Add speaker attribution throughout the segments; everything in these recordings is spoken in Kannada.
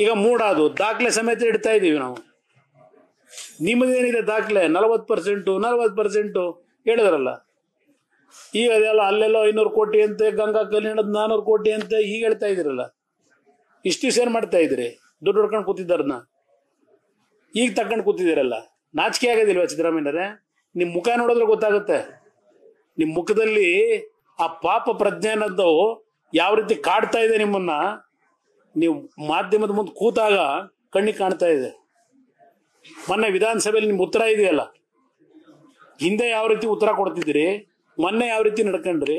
Speaker 1: ಈಗ ಮೂಡಾದು ದಾಖಲೆ ಸಮೇತ ಇಡ್ತಾ ಇದ್ದೀವಿ ನಾವು ನಿಮ್ಮದೇನಿದೆ ದಾಖಲೆ ನಲವತ್ತು ಪರ್ಸೆಂಟು ನಲವತ್ತು ಪರ್ಸೆಂಟು ಹೇಳಿದ್ರಲ್ಲ ಈಗ ಅದೆಲ್ಲ ಅಲ್ಲೆಲ್ಲೋ ಐನೂರು ಕೋಟಿ ಅಂತೆ ಗಂಗಾ ಕಲ್ಯಾಣದ ನಾನೂರು ಕೋಟಿ ಅಂತೆ ಈಗ ಹೇಳ್ತಾ ಇದ್ದೀರಲ್ಲ ಇಷ್ಟು ದಿವಸ ಏನು ಮಾಡ್ತಾ ಇದ್ರಿ ದುಡ್ಡು ಹೊಡ್ಕೊಂಡು ಕೂತಿದ್ದಾರನ್ನ ಈಗ ತಕೊಂಡು ಕೂತಿದ್ದೀರಲ್ಲ ನಾಚಿಕೆ ಆಗೋದಿಲ್ವಾ ಸಿದ್ದರಾಮಯ್ಯರೇ ನಿಮ್ಮ ಮುಖ ನೋಡಿದ್ರೆ ಗೊತ್ತಾಗುತ್ತೆ ನಿಮ್ಮ ಮುಖದಲ್ಲಿ ಆ ಪಾಪ ಪ್ರಜ್ಞೆ ಅನ್ನೋದು ಯಾವ ರೀತಿ ಕಾಡ್ತಾ ಇದೆ ನಿಮ್ಮನ್ನ ನೀವು ಮಾಧ್ಯಮದ ಮುಂದೆ ಕೂತಾಗ ಕಣ್ಣಿಗೆ ಕಾಣ್ತಾ ಇದೆ ಮೊನ್ನೆ ವಿಧಾನಸಭೆಯಲ್ಲಿ ನಿಮ್ಮ ಉತ್ತರ ಇದೆಯಲ್ಲ ಹಿಂದೆ ಯಾವ ರೀತಿ ಉತ್ತರ ಕೊಡ್ತಿದ್ದೀರಿ ಮೊನ್ನೆ ಯಾವ ರೀತಿ ನಡ್ಕೊಂಡ್ರಿ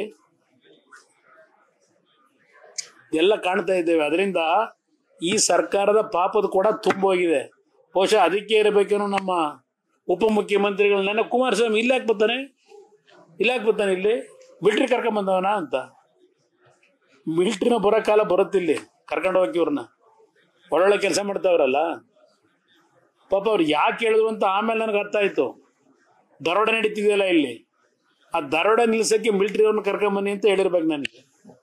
Speaker 1: ಎಲ್ಲ ಕಾಣ್ತಾ ಇದ್ದೇವೆ ಅದರಿಂದ ಈ ಸರ್ಕಾರದ ಪಾಪದ ಕೂಡ ತುಂಬ ಹೋಗಿದೆ ಬಹುಶಃ ಅದಕ್ಕೆ ಇರಬೇಕೇನೋ ನಮ್ಮ ಉಪಮುಖ್ಯಮಂತ್ರಿಗಳು ನೆನ್ನೆ ಕುಮಾರಸ್ವಾಮಿ ಇಲ್ಲಿ ಯಾಕೆ ಬರ್ತಾನೆ ಇಲ್ಲಿ ಯಾಕೆ ಬರ್ತಾನೆ ಇಲ್ಲಿ ಮಿಲ್ಟ್ರಿ ಕರ್ಕೊಂಬಂದವನ ಅಂತ ಮಿಲ್ಟ್ರಿನ ಬರೋ ಕಾಲ ಬರುತ್ತಿಲ್ಲಿ ಕರ್ಕೊಂಡು ಹೋಗಿ ಇವ್ರನ್ನ ಒಳ್ಳೊಳ್ಳೆ ಕೆಲಸ ಮಾಡ್ತಾವ್ರಲ್ಲ ಪಾಪ ಅವ್ರು ಯಾಕೆ ಹೇಳಿದ್ರು ಅಂತ ಆಮೇಲೆ ನನಗೆ ಅರ್ಥ ಆಯ್ತು ದರೋಡ ನಡೀತಿದೆಯಲ್ಲ ಇಲ್ಲಿ ಆ ದರೋಡ ನಿಲ್ಸಕ್ಕೆ ಮಿಲಿಟರಿ ಅವ್ರನ್ನ ಕರ್ಕೊಂಬನ್ನಿ ಅಂತ ಹೇಳಿರ್ಬೇಕು ನನಗೆ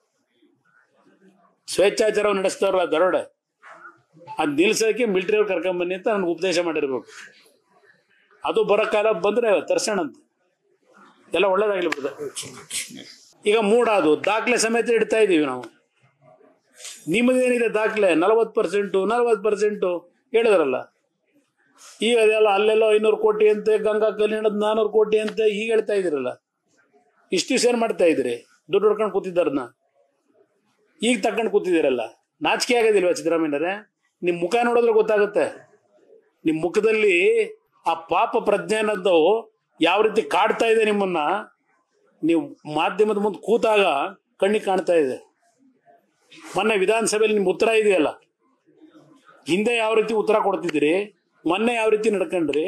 Speaker 1: ಸ್ವೇಚ್ಛಾಚಾರ ನಡೆಸ್ತಾರಲ್ಲ ದರೋಡ ಅದ್ ನಿಲ್ಸಕ್ಕೆ ಮಿಲಿಟರಿ ಅವ್ರು ಕರ್ಕೊಂಬನ್ನಿ ಅಂತ ನನ್ಗೆ ಉಪದೇಶ ಮಾಡಿರ್ಬೇಕು ಅದು ಬರೋ ಕಾಲ ಬಂದ್ರೆ ತರ್ಸೋಣ ಅಂತ ಎಲ್ಲ ಒಳ್ಳೇದಾಗ್ಲಿ ಬಿಡ್ದೆ ಈಗ ಮೂಡಾದು ದಾಖಲೆ ಸಮೇತ ಇಡ್ತಾ ಇದ್ದೀವಿ ನಾವು ನಿಮ್ಮದೇನಿದೆ ದಾಖಲೆ ನಲವತ್ತು ಪರ್ಸೆಂಟು ನಲವತ್ತು ಪರ್ಸೆಂಟು ಹೇಳಿದ್ರಲ್ಲ ಈಗ ಅದೆಲ್ಲ ಅಲ್ಲೆಲ್ಲೋ ಐನೂರು ಕೋಟಿ ಅಂತೆ ಗಂಗಾ ಕಲ್ಯಾಣದ ನಾನೂರು ಕೋಟಿ ಅಂತೆ ಈಗ ಹೇಳ್ತಾ ಇದ್ದೀರಲ್ಲ ಇಷ್ಟು ದಿವಸ ಏನು ಮಾಡ್ತಾ ಇದ್ರಿ ದುಡ್ಡು ಹೊಡ್ಕೊಂಡು ಕೂತಿದ್ದಾರನ್ನ ಈಗ ತಕೊಂಡು ಕೂತಿದ್ದೀರಲ್ಲ ನಾಚಿಕೆ ಆಗೋದಿಲ್ವಾ ಸಿದ್ದರಾಮಯ್ಯರೇ ನಿಮ್ಮ ಮುಖ ನೋಡಿದ್ರೆ ಗೊತ್ತಾಗುತ್ತೆ ನಿಮ್ಮ ಮುಖದಲ್ಲಿ ಆ ಪಾಪ ಪ್ರಜ್ಞೆ ಅನ್ನೋದು ಯಾವ ರೀತಿ ಕಾಡ್ತಾ ಇದೆ ನಿಮ್ಮನ್ನ ನೀವು ಮಾಧ್ಯಮದ ಮುಂದೆ ಕೂತಾಗ ಕಣ್ಣಿಗೆ ಕಾಣ್ತಾ ಇದೆ ಮೊನ್ನೆ ವಿಧಾನಸಭೆಯಲ್ಲಿ ನಿಮ್ಮ ಉತ್ತರ ಇದೆಯಲ್ಲ ಹಿಂದೆ ಯಾವ ರೀತಿ ಉತ್ತರ ಕೊಡ್ತಿದ್ದೀರಿ ಮೊನ್ನೆ ಯಾವ ರೀತಿ ನಡ್ಕೊಂಡ್ರಿ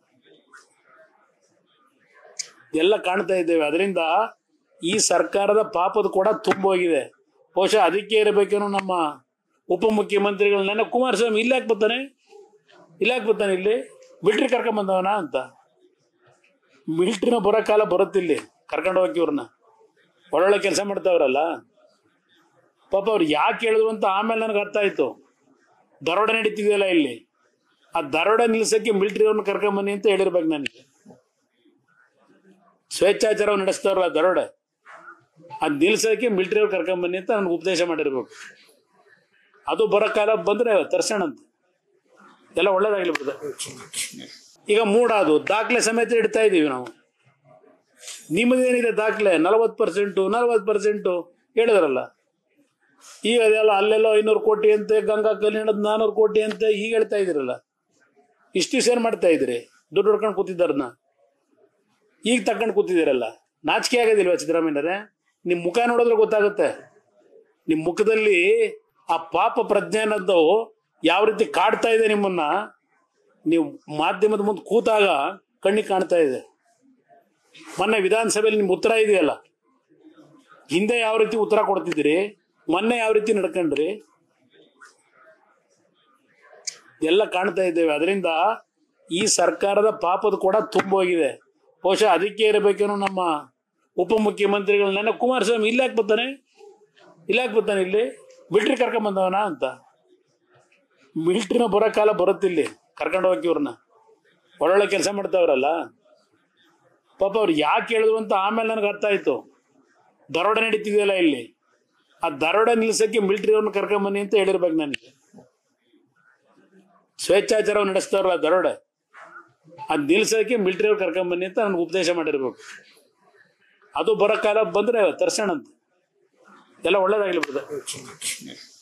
Speaker 1: ಎಲ್ಲ ಕಾಣ್ತಾ ಇದ್ದೇವೆ ಅದರಿಂದ ಈ ಸರ್ಕಾರದ ಪಾಪದ ಕೂಡ ತುಂಬ ಹೋಗಿದೆ ಬಹುಶಃ ಅದಕ್ಕೆ ಇರಬೇಕೇನೋ ನಮ್ಮ ಉಪಮುಖ್ಯಮಂತ್ರಿಗಳು ನೆನ್ನೆ ಕುಮಾರಸ್ವಾಮಿ ಇಲ್ಲಿ ಯಾಕೆ ಬರ್ತಾನೆ ಇಲ್ಲಿ ಯಾಕೆ ಬರ್ತಾನೆ ಇಲ್ಲಿ ಮಿಲ್ಟ್ರಿ ಕರ್ಕೊಂಬಂದವನ ಅಂತ ಮಿಲ್ಟ್ರಿನ ಬರೋ ಕಾಲ ಬರುತ್ತಿಲ್ಲಿ ಕರ್ಕೊಂಡು ಹೋಗಿ ಇವ್ರನ್ನ ಒಳ್ಳೊಳ್ಳೆ ಕೆಲಸ ಮಾಡ್ತಾವ್ರಲ್ಲ ಪಾಪ ಅವ್ರು ಯಾಕೆ ಹೇಳಿದ್ರು ಅಂತ ಆಮೇಲೆ ನನಗೆ ಅರ್ಥ ಆಯ್ತು ದರೋಡ ನಡೀತಿದೆಯಲ್ಲ ಇಲ್ಲಿ ಆ ದರೋಡ ನಿಲ್ಸಕ್ಕೆ ಮಿಲಿಟರಿ ಅವ್ರನ್ನ ಕರ್ಕೊಂಬನ್ನಿ ಅಂತ ಹೇಳಿರ್ಬೇಕು ನನಗೆ ಸ್ವೇಚ್ಛಾಚಾರ ನಡೆಸ್ತಾರಲ್ಲ ದರೋಡ ಅದ್ ನಿಲ್ಸಕ್ಕೆ ಮಿಲಿಟರಿ ಅವ್ರು ಕರ್ಕೊಂಬನ್ನಿ ಅಂತ ನನ್ಗೆ ಉಪದೇಶ ಮಾಡಿರ್ಬೇಕು ಅದು ಬರೋ ಕಾಲ ಬಂದ್ರೆ ತರ್ಸೋಣ ಅಂತ ಎಲ್ಲ ಒಳ್ಳೇದಾಗ್ಲಿ ಬಿಡ್ದೆ ಈಗ ಮೂಡಾದು ದಾಖಲೆ ಸಮೇತ ಇಡ್ತಾ ಇದ್ದೀವಿ ನಾವು ನಿಮ್ಮದೇನಿದೆ ದಾಖಲೆ ನಲವತ್ತು ಪರ್ಸೆಂಟು ನಲವತ್ತು ಪರ್ಸೆಂಟು ಹೇಳಿದ್ರಲ್ಲ ಈಗ ಅದೆಲ್ಲ ಅಲ್ಲೆಲ್ಲೋ ಐನೂರು ಕೋಟಿ ಅಂತೆ ಗಂಗಾ ಕಲ್ಯಾಣದ ನಾನೂರು ಕೋಟಿ ಅಂತೆ ಈಗ ಹೇಳ್ತಾ ಇದ್ದೀರಲ್ಲ ಇಷ್ಟು ದಿವಸ ಏನು ಮಾಡ್ತಾ ಇದ್ರಿ ದುಡ್ಡು ಹೊಡ್ಕೊಂಡು ಕೂತಿದ್ದಾರನ್ನ ಈಗ ತಕೊಂಡು ಕೂತಿದ್ದೀರಲ್ಲ ನಾಚಿಕೆ ಆಗೋದಿಲ್ವಾ ಸಿದ್ದರಾಮಯ್ಯರೇ ನಿಮ್ಮ ಮುಖ ನೋಡಿದ್ರೆ ಗೊತ್ತಾಗುತ್ತೆ ನಿಮ್ಮ ಮುಖದಲ್ಲಿ ಆ ಪಾಪ ಪ್ರಜ್ಞೆ ಅನ್ನೋದು ಯಾವ ರೀತಿ ಕಾಡ್ತಾ ಇದೆ ನಿಮ್ಮನ್ನ ನೀವು ಮಾಧ್ಯಮದ ಮುಂದೆ ಕೂತಾಗ ಕಣ್ಣಿಗೆ ಕಾಣ್ತಾ ಇದೆ ಮೊನ್ನೆ ವಿಧಾನಸಭೆಯಲ್ಲಿ ನಿಮ್ಮ ಉತ್ತರ ಇದೆಯಲ್ಲ ಹಿಂದೆ ಯಾವ ರೀತಿ ಉತ್ತರ ಕೊಡ್ತಿದ್ದೀರಿ ಮೊನ್ನೆ ಯಾವ ರೀತಿ ನಡ್ಕೊಂಡ್ರಿ ಎಲ್ಲ ಕಾಣ್ತಾ ಇದ್ದೇವೆ ಅದರಿಂದ ಈ ಸರ್ಕಾರದ ಪಾಪದ ಕೂಡ ತುಂಬ ಹೋಗಿದೆ ಬಹುಶಃ ಅದಕ್ಕೆ ಇರಬೇಕೇನೋ ನಮ್ಮ ಉಪಮುಖ್ಯಮಂತ್ರಿಗಳು ನೆನ್ನೆ ಕುಮಾರಸ್ವಾಮಿ ಇಲ್ಲಿ ಯಾಕೆ ಬರ್ತಾನೆ ಇಲ್ಲಿ ಯಾಕೆ ಬರ್ತಾನೆ ಇಲ್ಲಿ ಮಿಲ್ಟ್ರಿ ಕರ್ಕೊಂಬಂದವನ ಅಂತ ಮಿಲ್ಟ್ರಿನ ಬರೋ ಕಾಲ ಬರುತ್ತಿಲ್ಲಿ ಕರ್ಕೊಂಡು ಹೋಗಿ ಇವ್ರನ್ನ ಒಳ್ಳೊಳ್ಳೆ ಕೆಲಸ ಮಾಡ್ತಾವ್ರಲ್ಲ ಪಾಪ ಅವ್ರು ಯಾಕೆ ಹೇಳಿದ್ರು ಅಂತ ಆಮೇಲೆ ನನಗೆ ಅರ್ಥ ಆಯ್ತು ದರೋಡ ನಡೀತಿದೆಯಲ್ಲ ಇಲ್ಲಿ ಆ ದರೋಡ ನಿಲ್ಸಕ್ಕೆ ಮಿಲಿಟರಿ ಅವ್ರನ್ನ ಕರ್ಕೊಂಬನ್ನಿ ಅಂತ ಹೇಳಿರ್ಬೇಕು ನನಗೆ ಸ್ವೇಚ್ಛಾಚಾರ ನಡೆಸ್ತಾರಲ್ಲ ದರೋಡ ಅದ್ ನಿಲ್ಸಕ್ಕೆ ಮಿಲಿಟರಿ ಅವ್ರು ಕರ್ಕೊಂಬನ್ನಿ ಅಂತ ನನ್ಗೆ ಉಪದೇಶ ಮಾಡಿರ್ಬೇಕು ಅದು ಬರೋ ಕಾಲ ಬಂದ್ರೆ ತರ್ಸೋಣ ಅಂತ ಎಲ್ಲ ಒಳ್ಳೇದಾಗ್ಲಿ ಬಿಡ್ದೆ